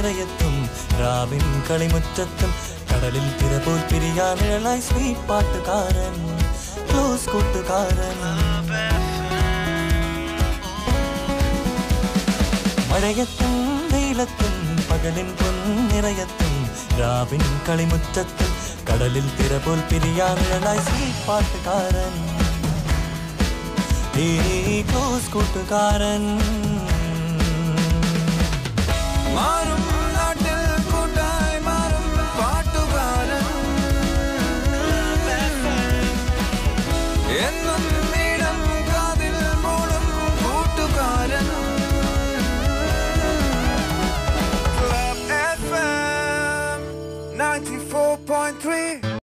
നിറയത്തും രാവിൻ കളിമുറ്റത്തും കടലിൽ തിരപോൽ പിരിയാനിഴലായി സ്വീറ്റ് പാട്ടുകാരൻ ക്ലോസ് കൂട്ടുകാരൻ മഴയത്തും വെയിലത്തും പകലിൻ പൊന്നിറയത്തും രാവിൻ കളിമുറ്റത്തും കടലിൽ തിരപോൽ പിരിയാനിഴലായി സ്വീറ്റ് പാട്ടുകാരൻ ഈ ക്ലോസ് കൂട്ടുകാരൻ മാറും നാട്ടിൽ കൂട്ടായി മാറും പാട്ടുകാരൻ എന്നും ഇടം കാതിൽ മൂളും കൂട്ടുകാരൻ Club FM 94.3